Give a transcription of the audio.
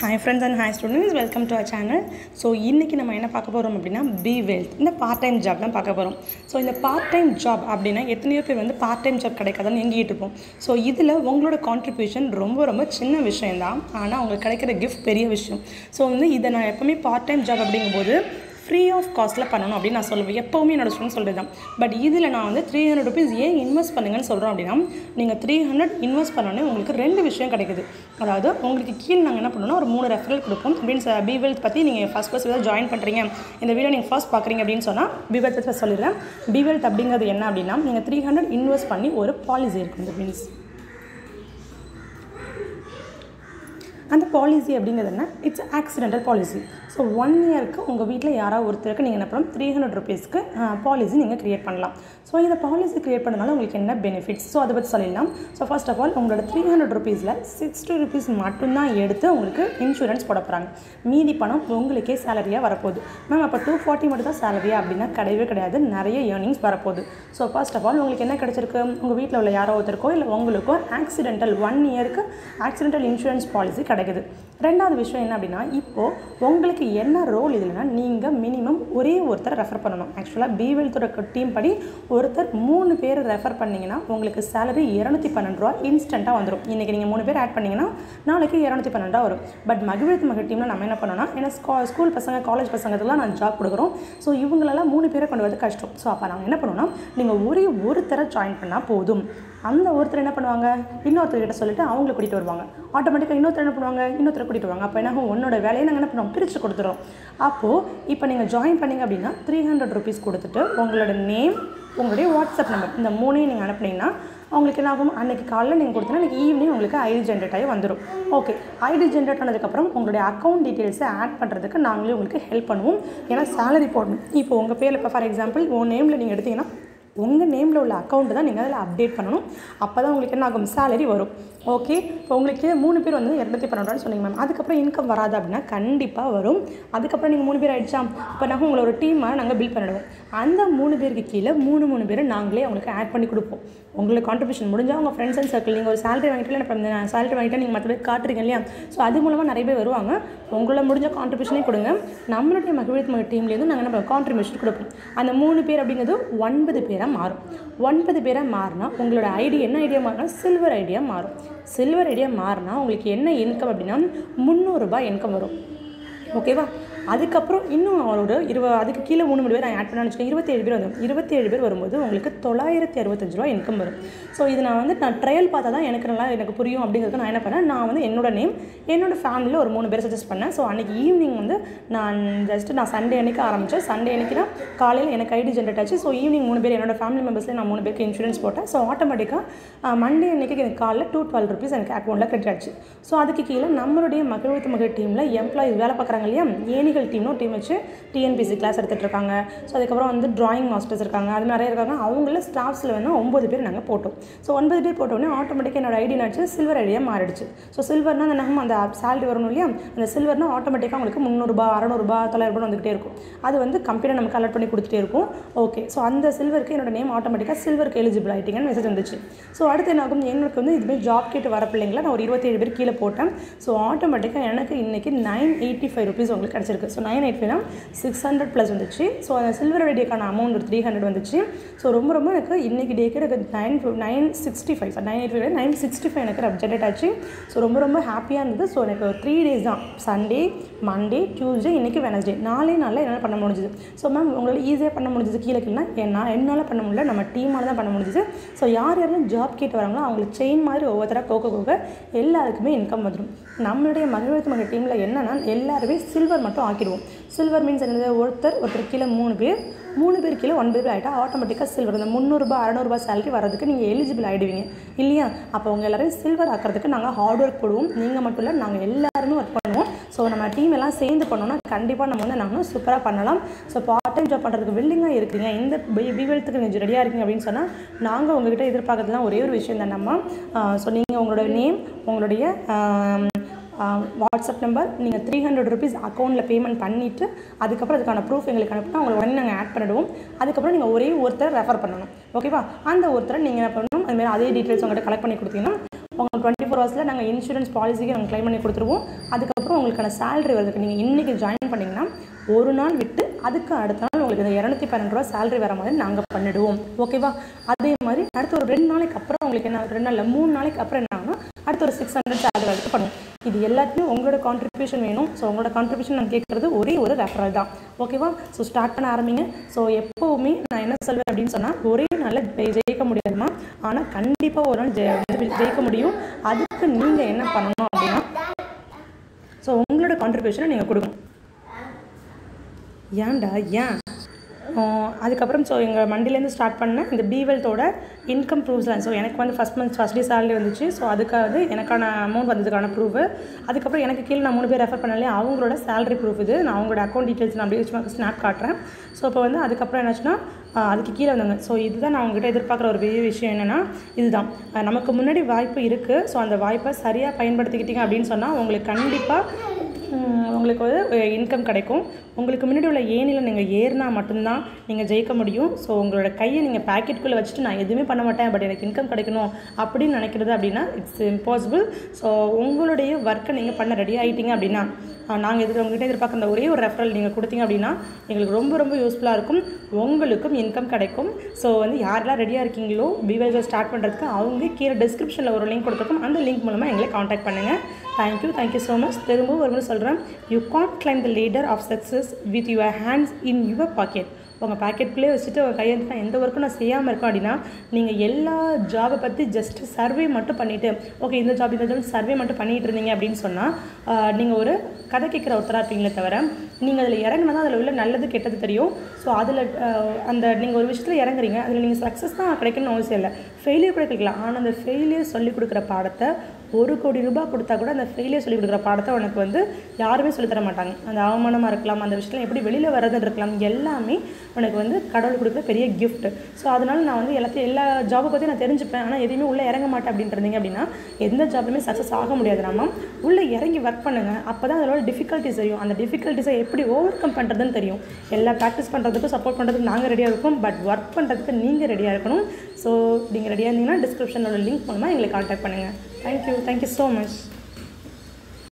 hi friends and hi students welcome to our channel so இன்றைக்கி நம்ம என்ன பார்க்க போகிறோம் அப்படின்னா பி வெல்த் இந்த பார்ட் டைம் ஜாப் தான் பார்க்க போகிறோம் ஸோ இந்த பார்ட் டைம் ஜாப் அப்படின்னா எத்தனையோ பேர் வந்து பார்ட் டைம் ஜாப் கிடைக்காதுன்னு எங்கிட்டு இருப்போம் ஸோ இதில் உங்களோட கான்ட்ரிபியூஷன் ரொம்ப ரொம்ப சின்ன விஷயம்தான் ஆனால் உங்களுக்கு கிடைக்கிற கிஃப்ட் பெரிய விஷயம் ஸோ வந்து இதை நான் எப்போவுமே பார்ட் டைம் ஜாப் அப்படிங்கும்போது ஃப்ரீ ஆஃப் காஸ்ட்டில் பண்ணணும் அப்படின்னு நான் சொல்லுவேன் எப்போவுமே என்னோட ஸ்டூடெண்ட் சொல்கிறது தான் பட் இதில் நான் வந்து த்ரீ ஹண்ட்ரட் ருபீஸ் ஏன் இன்வெஸ்ட் பண்ணுங்கன்னு சொல்கிறோம் அப்படின்னா நீங்கள் த்ரீ ஹண்ட்ரட் இன்வெஸ்ட் பண்ணோன்னே உங்களுக்கு ரெண்டு விஷயம் கிடைக்குது அதாவது உங்களுக்கு கீழே நாங்கள் என்ன பண்ணணும்னா ஒரு மூணு ரெஃபரல் கொடுப்போம் அப்படின்னு பி வெல்த் பற்றி நீங்கள் ஃபஸ்ட் ஃபஸ்ட் ஏதாவது ஜாயின் பண்ணுறீங்க இந்த வீடியோ நீங்கள் ஃபர்ஸ்ட் பார்க்குறீங்க அப்படின்னு சொன்னால் பி வெல்த் பற்றி சொல்லிடுறேன் பி வெல்த் அப்படிங்கிறது என்ன அப்படின்னா நீங்கள் த்ரீ ஹண்ட்ரட் இன்வெஸ்ட் பண்ணி ஒரு பாலிசி இருக்கும் இந்த மீன்ஸ் அந்த பாலிசி அப்படிங்கிறது என்ன it's accidental policy so one இயருக்கு உங்கள் வீட்டில் யாராவது ஒருத்தருக்கு நீங்கள் என்ன பண்ணலாம் த்ரீ ஹண்ட்ரட் ருபீஸ்க்கு பாலிசி நீங்கள் க்ரியேட் பண்ணலாம் ஸோ இந்த பாலிசி க்ரியேட் பண்ணனால உங்களுக்கு என்ன பெனிஃபிட்ஸ் ஸோ அதை பற்றி சொல்லிடலாம் ஸோ ஃபர்ஸ்ட் ஆஃப் ஆல் உங்களோட த்ரீ ஹண்ட்ரட் ருபீஸில் சிக்ஸ்டி ருபீஸ் மட்டும்தான் எடுத்து உங்களுக்கு இன்சூரன்ஸ் போட போகிறாங்க மீதி பணம் உங்களுக்கே சேலரியாக வரப்போகுது மேம் அப்போ டூ ஃபார்ட்டி மட்டும் தான் சேலரியா அப்படின்னா கிடையவே கிடையாது நிறைய ஏர்னிங்ஸ் வரப்போகுது ஸோ ஃபர்ஸ்ட் ஆஃப் ஆல் உங்களுக்கு என்ன கிடைச்சிருக்கு உங்கள் வீட்டில் உள்ள யாரோ ஒருத்தருக்கோ இல்லை உங்களுக்கோ ஆக்சிடென்டல் ஒன் இயருக்கு ஆக்சிடென்டல் இன்சூரன்ஸ் பாலிசி கிடைக்குது ரெண்டாவது விஷயம் என்ன அப்படின்னா இப்போது உங்களுக்கு என்ன ரோல் இதுலனா நீங்கள் மினிமம் ஒரே ஒருத்தர் ரெஃபர் பண்ணணும் ஆக்சுவலாக பிவெல்த்தோட டீம் படி ஒருத்தர் மூணு பேர் ரெஃபர் பண்ணிங்கன்னா உங்களுக்கு சேலரி இரநூத்தி பன்னெண்டு ரூபா இன்ஸ்டண்ட்டாக வந்துடும் இன்றைக்கி நீங்கள் மூணு பேர் ஆட் பண்ணிங்கன்னா நாளைக்கு இரநூத்தி பன்னெண்டு ரூபா வரும் பட் மகிழ்ச்சி மகள் டீமில் நம்ம என்ன பண்ணோம்னா ஏன்னா ஸ்கூல் பசங்க காலேஜ் பசங்களுக்குலாம் நான் ஜாப் கொடுக்குறோம் ஸோ இவங்களெல்லாம் மூணு பேரை கொண்டு வந்து கஷ்டம் ஸோ அப்போ நாங்கள் என்ன பண்ணுவோம்னா நீங்கள் ஒரே ஒருத்தரை ஜாயின் பண்ணால் போதும் அந்த ஒருத்தர் என்ன பண்ணுவாங்க இன்னொருத்தர்கிட்ட சொல்லிட்டு அவங்களை கூட்டிகிட்டு வருவாங்க ஆட்டோமேட்டிக்காக இன்னொருத்தர் என்ன பண்ணுவாங்க இன்னொருத்தர் கூட்டிகிட்டு வருவாங்க அப்போ என்ன ஆகும் உன்னோட வேலையை நாங்கள் என்ன பண்ணுவோம் பிரித்து கொடுத்துறோம் அப்போது இப்போ நீங்கள் ஜாயின் பண்ணீங்க அப்படின்னா த்ரீ ஹண்ட்ரட் ருபீஸ் கொடுத்துட்டு உங்களோட நேம் உங்களுடைய வாட்ஸ்அப் நம்பர் இந்த மூணையும் நீங்கள் அனுப்புனீங்கன்னா அவங்களுக்கு என்ன ஆகும் அன்றைக்கி காலையில் நீங்கள் கொடுத்தீங்கன்னா அன்றைக்கி ஈவினிங் உங்களுக்கு ஐடி ஜென்ரேட் ஆகி வந்துடும் ஓகே ஐடி ஜென்ரேட் ஆனதுக்கப்புறம் உங்களுடைய அக்கௌண்ட் டீட்டெயில்ஸை ஆட் பண்ணுறதுக்கு நாங்களே உங்களுக்கு ஹெல்ப் பண்ணுவோம் ஏன்னா சேலரி போடணும் இப்போ உங்கள் பேரில் இப்போ ஃபார் எக்ஸாம்பிள் உங்கள் நேமில் நீங்கள் எடுத்தீங்கன்னா உங்கள் நேமில் உள்ள அக்கௌண்ட்டு தான் நீங்கள் அதில் அப்டேட் பண்ணணும் அப்போ தான் உங்களுக்கு என்ன ஆகும் சேலரி வரும் ஓகே இப்போ உங்களுக்கு மூணு பேர் வந்து இரநூத்தி பன்னெண்டு சொன்னீங்க மேம் அதுக்கப்புறம் இன்கம் வராது அப்படின்னா கண்டிப்பாக வரும் அதுக்கப்புறம் நீங்கள் மூணு பேர் ஆகிடுச்சா இப்போ நாங்கள் உங்களை ஒரு டீமாக நாங்கள் பில் பண்ணிடுவோம் அந்த மூணு பேருக்கு கீழே மூணு மூணு பேரை நாங்களே அவங்களுக்கு ஆட் பண்ணி கொடுப்போம் உங்களுக்கு கான்ட்ரிபியூஷன் முடிஞ்சால் உங்கள் ஃப்ரெண்ட்ஸ் அண்ட் சர்க்கிள் நீங்கள் ஒரு சேலரி வாங்கிட்டு இல்லை இப்போ சேலரி வாங்கிட்டு நீங்கள் மற்ற பேர் காட்டுறீங்க இல்லையா ஸோ அது மூலமாக நிறைய பேர் வருவாங்க உங்களை முடிஞ்ச கான்ட்ரிபியூஷனே கொடுங்க நம்மளுடைய மகிழ்ச்சி மகள் டீம்லேருந்து நாங்கள் என்ன கான்ட்ரிபியூஷன் கொடுப்போம் அந்த மூணு பேர் அப்படிங்கிறது ஒன்பது பேராக மாறும் ஒன்பது பேராக மாறினா உங்களோட ஐடி என்ன ஐடியா மாறினா சில்வர் ஐடியா மாறும் சில்வர் ஐடியா மாறினா உங்களுக்கு என்ன இன்கம் அப்படின்னா முந்நூறுரூபா இன்கம் வரும் ஓகேவா அதுக்கப்புறம் இன்னும் அவரோட இருவ அதுக்கு கீழே மூணு மணி பேர் நான் ஆட் பண்ணான்னு வச்சுக்கோங்க இருபத்தேழு பேர் வரும் இருபத்தேழு பேர் வரும்போது உங்களுக்கு தொள்ளாயிரத்தி அறுபத்தஞ்சு ரூபா இன்கம் வரும் ஸோ இது நான் வந்து நான் ட்ரையல் பார்த்தா தான் எனக்கு நல்லா எனக்கு புரியும் அப்படிங்கிறது நான் என்ன பண்ணேன் நான் வந்து என்னோட நேம் என்னோட ஃபேமிலியில் ஒரு மூணு பேர் சஜஸ்ட் பண்ணேன் ஸோ அன்றைக்கி ஈவினிங் வந்து நான் ஜஸ்ட் நான் சண்டே அன்றைக்கி ஆரம்பித்தேன் சண்டே அன்றைக்கி தான் காலையில் எனக்கு ஐடி ஜென்ரேட் ஆச்சு ஸோ ஈவினிங் மூணு பேர் என்னோட ஃபேமிலி மெம்பர்ஸில் நான் மூணு பேருக்கு இன்சூரன்ஸ் போட்டேன் ஸோ ஆட்டோமேட்டிக்காக மண்டே அன்றைக்கி எனக்கு காலைல டூ டுவெல் ருபீஸ் எனக்கு அக்கௌண்ட்டில் கிரெடிட் ஆச்சு ஸோ அதுக்கு கீழே நம்மளுடைய மகிழ்வுத்து மகள் டீமில் எம்ப்ளாயிஸ் வேலை பார்க்குறாங்க இல்லையா ஏனிகள் டீம்னு டீம் வச்சு டிஎன்பிசி கிளாஸ் எடுத்துகிட்டு இருக்காங்க ஸோ அதுக்கப்புறம் வந்து ட்ராயிங் மாஸ்டர்ஸ் இருக்காங்க அது நிறைய இருக்காங்க அவங்கள ஸ்டாஃப்ஸில் வேணால் ஒம்பது பேர் நாங்கள் போட்டோம் ஸோ ஒன்பது பேர் போட்டோடனே ஆட்டோமேட்டிக்காக என்னோட ஐடி நடிச்சு சில்வர் ஐடியாக மாறிடுச்சு ஸோ சில்வர்னா அந்த நம்ம அந்த சேலரி வரணும் இல்லையா அந்த சில்வர்னா ஆட்டோமேட்டிக்காக உங்களுக்கு முந்நூறுபா அறநூறுபா தொள்ளாயிரரூபா வந்துகிட்டே இருக்கும் அது வந்து கம்பெனி நமக்கு அலர்ட் பண்ணி கொடுத்துட்டே இருக்கும் ஓகே ஸோ அந்த சில்வருக்கு என்னோட நேம் ஆட்டோமேட்டிக்காக சில்வருக்கு எலிஜிபிள் ஆகிட்டீங்கன்னு மெசேஜ் வந்துச்சு ஸோ அடுத்து என்ன ஆகும் எனக்கு வந்து இதுமாதிரி ஜாப் கேட்டு வர பிள்ளைங்கள நான் ஒரு இருபத்தேழு பேர் கீழே போட்டேன் ஸோ ஆட்டோமேட்டிக்காக எனக்கு இன்றைக்கி நைன் எயிட்டி ஃபைவ் ருபீஸ் உங்களுக்கு கிடச்சிருக்கு ஸோ நைன் எயிட் ஃபைவ்னா சிக்ஸ் ஹண்ட்ரட் ப்ளஸ் வந்துச்சு ஸோ அந்த சில்வர் டேக்கான அமௌண்ட் ஒரு த்ரீ ஹண்ட்ரட் வந்துச்சு ஸோ ரொம்ப ரொம்ப எனக்கு இன்றைக்கி டேக்கு எனக்கு nine nine sixty five sir nine eight five nine sixty five எனக்கு ஜென்ரேட் ஆச்சு ஸோ ரொம்ப ரொம்ப ஹாப்பியாக இருந்தது ஸோ எனக்கு ஒரு த்ரீ டேஸ் தான் சண்டே மண்டே டியூஸ்டே இன்றைக்கி வெனஸ்டே நாலே நாளில் என்னால் பண்ண முடிஞ்சுது ஸோ மேம் உங்களால் ஈஸியாக பண்ண முடிஞ்சது கீழே கீழே ஏன்னா என்னால் பண்ண முடியல நம்ம டீமால் தான் பண்ண முடிஞ்சுது ஸோ யார் யாரெல்லாம் ஜாப் கேட்டு வராங்களோ அவங்களுக்கு செயின் மாதிரி ஒவ்வொருத்தராக கோக்க கோக்க எல்லாருக்குமே இன்கம் வந்துடும் நம்மளுடைய மகிழ்ச்சி மகள் டீமில் என்னென்னா எல்லாருமே சில்வர் மட்டும் ஆக்கிடுவோம் சில்வர் மீன்ஸ் என்னது ஒருத்தர் ஒருத்தர் கீழே மூணு பேர் மூணு பேர் கீழே ஒன்பது பேர் ஆகிட்டா ஆட்டோமேட்டிக்காக சில்வர் இந்த முந்நூறுரூபா அறநூறுபா சேலரி வரதுக்கு நீங்கள் எலிஜிபிள் ஆகிடுவீங்க இல்லையா அப்போ உங்கள் எல்லாரையும் சில்வர் ஆக்கிறதுக்கு நாங்கள் ஹார்ட் ஒர்க் போடுவோம் நீங்கள் மட்டும் இல்லை நாங்கள் எல்லாருமே ஒர்க் பண்ணுவோம் ஸோ நம்ம டீம் எல்லாம் சேர்ந்து பண்ணோம்னா கண்டிப்பாக நம்ம வந்து நாங்கள் சூப்பராக பண்ணலாம் ஸோ பார்ட் டைம் ஜாப் பண்ணுறதுக்கு வில்லிங்காக இருக்கீங்க இந்த பிவெல்த்துக்கு நீங்கள் ரெடியாக இருக்கீங்க அப்படின்னு சொன்னால் நாங்கள் உங்ககிட்ட எதிர்பார்க்கறதுலாம் ஒரே ஒரு விஷயம் தான் நம்ம ஸோ நீங்கள் உங்களோட நேம் உங்களுடைய வாட்ஸ்அப் நம்பர் நீங்கள் த்ரீ ஹண்ட்ரட் ருபீஸ் அக்கௌண்ட்டில் பேமெண்ட் பண்ணிவிட்டு அதுக்கப்புறம் அதுக்கான ப்ரூஃப் எங்களுக்கு அனுப்பினா உங்களை உடனே நாங்கள் ஆட் பண்ணிடுவோம் அதுக்கப்புறம் நீங்கள் ஒரே ஒருத்தரை ரெஃபர் பண்ணணும் ஓகேவா அந்த ஒருத்தரை நீங்கள் என்ன பண்ணணும் அதுமாதிரி அதே டீட்டெயில்ஸ் உங்கள்கிட்ட கலெக்ட் பண்ணி கொடுத்தீங்கன்னா உங்கள் டுவெண்ட்டி ஃபோர் ஹவர்ஸில் நாங்கள் இன்சூரன்ஸ் பாலிசிக்கு நாங்கள் க்ளைம் பண்ணி கொடுத்துருவோம் அதுக்கப்புறம் உங்களுக்கான சேலரி வருதுக்கு நீங்கள் இன்றைக்கி ஜாயின் பண்ணிங்கன்னா ஒரு நாள் விட்டு அதுக்கு அடுத்த நாள் உங்களுக்கு இந்த இரநூத்தி பன்னெண்டு ரூபா சேலரி வர மாதிரி நாங்கள் பண்ணிடுவோம் ஓகேவா அதே மாதிரி அடுத்த ஒரு ரெண்டு நாளைக்கு அப்புறம் உங்களுக்கு என்ன ரெண்டு நாள் இல்ல, மூணு நாளைக்கு அப்புறம் என்ன ஆகும்னா அடுத்த ஒரு சிக்ஸ் ஹண்ட்ரட் சேலரி வரைக்கும் பண்ணுவோம் இது எல்லாத்தையும் உங்களோட கான்ட்ரிபியூஷன் வேணும் ஸோ உங்களோட கான்ட்ரிபியூஷன் நான் கேட்குறது ஒரே ஒரு ரெஃபரல் தான் ஓகேவா ஸோ ஸ்டார்ட் பண்ண ஆரம்பிங்க ஸோ எப்போவுமே நான் என்ன சொல்வேன் அப்படின்னு சொன்னால் ஒரே நாளில் ஜெய்- ஜெயிக்க முடியாதுமா ஆனால் கண்டிப்பாக ஒரு நாள் ஜெய வந்து ஜெயிக்க முடியும் அதுக்கு நீங்கள் என்ன பண்ணணும் அப்படின்னா ஸோ உங்களோட கான்ட்ரிபியூஷனை நீங்கள் கொடுக்கணும் ஏன்டா ஏன் ஆஹ் அதுக்கப்புறம் ஸோ எங்கள் மண்டிலேருந்து ஸ்டார்ட் பண்ண இந்த பிவெல்த்தோட இன்கம் ப்ரூஃப்ஸ்லாம் ஸோ எனக்கு வந்து first month first day salary வந்துச்சு ஸோ அதுக்காக எனக்கான அமௌண்ட் வந்ததுக்கான ப்ரூஃப் அதுக்கப்புறம் எனக்கு கீழே நான் மூணு பேர் ரெஃபர் பண்ணலே அவங்களோட சேலரி ப்ரூஃப் இது நான் அவங்களோட அக்கௌண்ட் டீட்டெயில்ஸ் நான் அப்படியே வச்சு ஸ்னாப் காட்டுறேன் ஸோ இப்போ வந்து அதுக்கப்புறம் என்னாச்சுன்னா ஆஹ் அதுக்கு கீழே வந்தாங்க ஸோ இதுதான் நான் உங்ககிட்ட எதிர்பார்க்குற ஒரு பெரிய விஷயம் என்னென்னா இதுதான் ஆஹ் நமக்கு முன்னாடி வாய்ப்பு இருக்குது ஸோ அந்த வாய்ப்பை சரியாக பயன்படுத்திக்கிட்டீங்க அப்படின்னு சொன்னால் உங்களுக்கு கண்டிப்பாக உம், உங்களுக்கு வந்து இன்கம் கிடைக்கும் உங்களுக்கு முன்னாடி உள்ள ஏனியில் நீங்கள் ஏறினா மட்டும்தான் நீங்கள் ஜெயிக்க முடியும் ஸோ உங்களோட கையை நீங்கள் பேக்கெட்டுக்குள்ளே வச்சுட்டு நான் எதுவுமே பண்ண மாட்டேன் பட் எனக்கு இன்கம் கிடைக்கணும் அப்படின்னு நினைக்கிறது அப்படின்னா இட்ஸ் இம்பாசிபிள் ஸோ உங்களுடைய ஒர்க்கை நீங்கள் பண்ண ரெடி ஆகிட்டீங்க அப்படின்னா நாங்கள் எதிர் உங்ககிட்ட எதிர்பார்க்குற அந்த ஒரே ஒரு ரெஃபரல் நீங்கள் கொடுத்தீங்க அப்படின்னா எங்களுக்கு ரொம்ப ரொம்ப யூஸ்ஃபுல்லாக இருக்கும் உங்களுக்கும் இன்கம் கிடைக்கும் ஸோ வந்து யாரெல்லாம் ரெடியாக இருக்கீங்களோ பிவைஸை ஸ்டார்ட் பண்ணுறதுக்கு அவங்க கீழே டிஸ்கிரிப்ஷனில் ஒரு லிங்க் கொடுத்துருக்கோம் அந்த லிங்க் மூலமாக எங்களை காண்டாக்ட் பண்ணுங்கள் தேங்க்யூ தேங்க்யூ ஸோ மச் திரும்பவும் ஒரு முறை சொல்கிறேன் you can't claim the leader of success with your hands in your pocket உங்கள் பாக்கெட்குள்ளே வச்சுட்டு உங்கள் கையெழுத்து நான் எந்த ஒர்க்கும் நான் செய்யாமல் இருக்கேன் அப்படின்னா நீங்கள் எல்லா ஜாபை பற்றி ஜஸ்ட் சர்வே மட்டும் பண்ணிவிட்டு ஓகே இந்த ஜாப் இந்த ஜாப் சர்வே மட்டும் பண்ணிட்டு இருந்தீங்க அப்படின்னு சொன்னால் நீங்கள் ஒரு கதை கேட்குற ஒருத்தராக இருப்பீங்களே தவிர நீங்கள் அதில் இறங்கினா தான் அதில் உள்ள நல்லது கெட்டது தெரியும் ஸோ அதில் அந்த நீங்கள் ஒரு விஷயத்தில் இறங்குறீங்க அதில் நீங்கள் சக்ஸஸ் தான் கிடைக்கணும்னு அவசியம் இல்லை ஃபெயிலியர் கூட கிடைக்கலாம் ஆனால் அந்த ஃபெயிலியர் சொல்லி கொடுக்குற பாடத்தை ஒரு கோடி ரூபாய் கொடுத்தா கூட அந்த ஃபெயிலியர் சொல்லி கொடுக்குற பாடத்தை உனக்கு வந்து யாருமே சொல்லித் தர மாட்டாங்க அந்த அவமானமாக இருக்கலாம் அந்த விஷயத்தில் எப்படி வெளியில் வர்றதுன்னு இருக்கலாம் எல்லாமே உனக்கு வந்து கடவுள் கொடுக்குற பெரிய gift ஸோ அதனால நான் வந்து எல்லாத்தையும் எல்லா ஜாபை பற்றி நான் தெரிஞ்சுப்பேன் ஆனால் எதையுமே உள்ளே இறங்க மாட்டேன் அப்படின்ட்டு இருந்தீங்க அப்படின்னா எந்த ஜாப்லையுமே சக்ஸஸ் ஆக முடியாது நாம உள்ளே இறங்கி ஒர்க் பண்ணுங்கள் அப்போ தான் அதோட டிஃபிகல்ட்டிஸ் தெரியும் அந்த டிஃபிகல்ட்டிஸை எப்படி ஓவர் கம் பண்ணுறதுன்னு தெரியும் எல்லா ப்ராக்டிஸ் பண்ணுறதுக்கும் சப்போர்ட் பண்ணுறதுக்கு நாங்கள் ரெடியாக இருக்கோம் பட் ஒர்க் பண்ணுறதுக்கு நீங்கள் ரெடியாக இருக்கணும் ஸோ நீங்கள் ரெடியாக இருந்தீங்கன்னா டிஸ்கிரிப்ஷனோட லிங்க் மூலமாக எங்களை காண்டாக்ட் பண்ணுங்கள் தேங்க்யூ தேங்க்யூ ஸோ மச்